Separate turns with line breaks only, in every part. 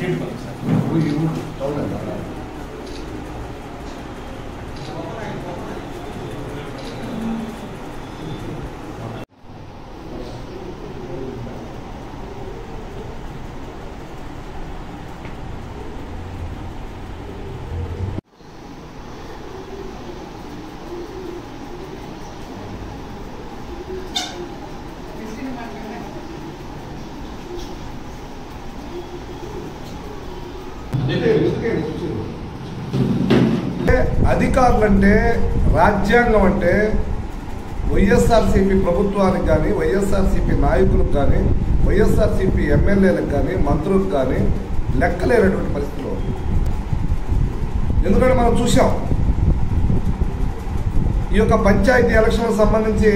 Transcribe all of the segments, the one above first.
ఈ ఊరు టౌన్ అంటారా? అంటే అధికారులంటే రాజ్యాంగం అంటే వైఎస్ఆర్సీపీ ప్రభుత్వానికి కానీ వైఎస్ఆర్సీపీ నాయకులకు కానీ వైఎస్ఆర్సీపీ ఎమ్మెల్యేలకు కానీ మంత్రులకు కానీ లెక్కలేనటువంటి పరిస్థితిలో ఉంది. ఎందుకంటే మనం చూసాం ఈ యొక్క పంచాయతీ ఎలక్షన్ సంబంధించి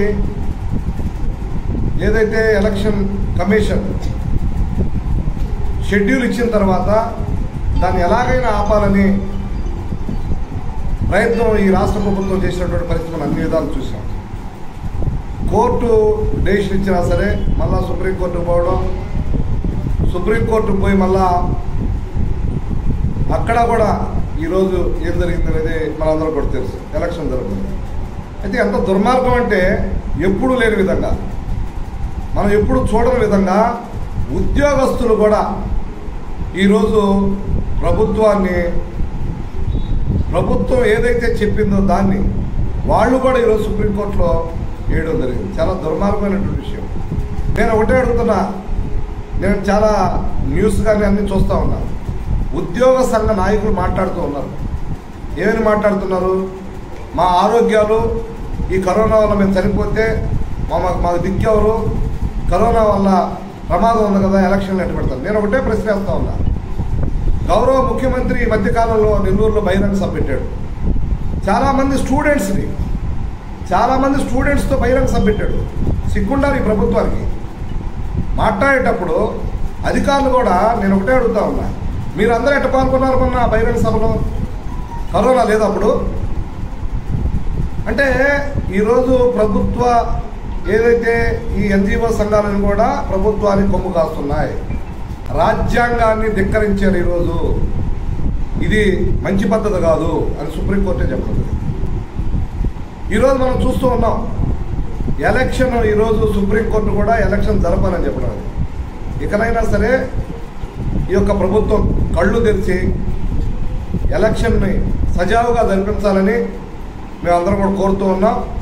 ఏదైతే ఎలక్షన్ కమిషన్ షెడ్యూల్ ఇచ్చిన తర్వాత దాన్ని ఎలాగైనా ఆపాలని ప్రయత్నం ఈ రాష్ట్ర ప్రభుత్వం చేసినటువంటి పరిస్థితి మనం అన్ని విధాలు చూసాం కోర్టు డెసిషన్ ఇచ్చినా సరే మళ్ళా సుప్రీంకోర్టుకు పోవడం సుప్రీంకోర్టుకు పోయి మళ్ళా అక్కడ కూడా ఈరోజు ఏం జరిగింది అనేది మనందరం కూడా తెలుసు ఎలక్షన్ జరుగుతుంది అయితే ఎంత దుర్మార్గం అంటే ఎప్పుడు లేని విధంగా మనం ఎప్పుడు చూడని విధంగా ఉద్యోగస్తులు కూడా ఈరోజు ప్రభుత్వాన్ని ప్రభుత్వం ఏదైతే చెప్పిందో దాన్ని వాళ్ళు కూడా ఈరోజు సుప్రీంకోర్టులో వేయడం జరిగింది చాలా దుర్మార్గమైనటువంటి విషయం నేను ఒకటే అడుగుతున్నా నేను చాలా న్యూస్ కానీ అన్ని చూస్తూ ఉన్నాను ఉద్యోగ సంఘ నాయకులు మాట్లాడుతూ ఉన్నారు ఏమని మాట్లాడుతున్నారు మా ఆరోగ్యాలు ఈ కరోనా వల్ల మేము చనిపోతే మా మాకు మాకు దిక్కెవరు కరోనా వల్ల ప్రమాదం ఉంది కదా ఎలక్షన్లు ఎట్టు పెడతారు నేను ఒకటే ప్రశ్న వేస్తా ఉన్నా గౌరవ ముఖ్యమంత్రి ఈ మధ్యకాలంలో నెల్లూరులో బహిరంగ సభ పెట్టాడు చాలామంది స్టూడెంట్స్ని చాలామంది స్టూడెంట్స్తో బహిరంగ సభ పెట్టాడు సిగ్గుండాలి ఈ ప్రభుత్వానికి మాట్లాడేటప్పుడు అధికారులు కూడా నేను ఒకటే అడుగుతా ఉన్నా మీరు అందరూ ఎట్ట పాల్గొన్నారు మొన్న బహిరంగ సభలో కరోనా లేదు అప్పుడు అంటే ఈరోజు ప్రభుత్వ ఏదైతే ఈ ఎన్జిఓ సంఘాలను కూడా ప్రభుత్వానికి కొమ్ము కాస్తున్నాయి రాజ్యాంగాన్ని ధిక్కరించారు ఈరోజు ఇది మంచి పద్ధతి కాదు అని సుప్రీంకోర్టే చెప్తుంది ఈరోజు మనం చూస్తూ ఉన్నాం ఎలక్షన్ ఈరోజు సుప్రీంకోర్టు కూడా ఎలక్షన్ జరపాలని చెప్పడం ఇకనైనా సరే ఈ యొక్క ప్రభుత్వం కళ్ళు తెరిచి ఎలక్షన్ని సజావుగా జరిపించాలని మేమందరం కూడా కోరుతూ ఉన్నాం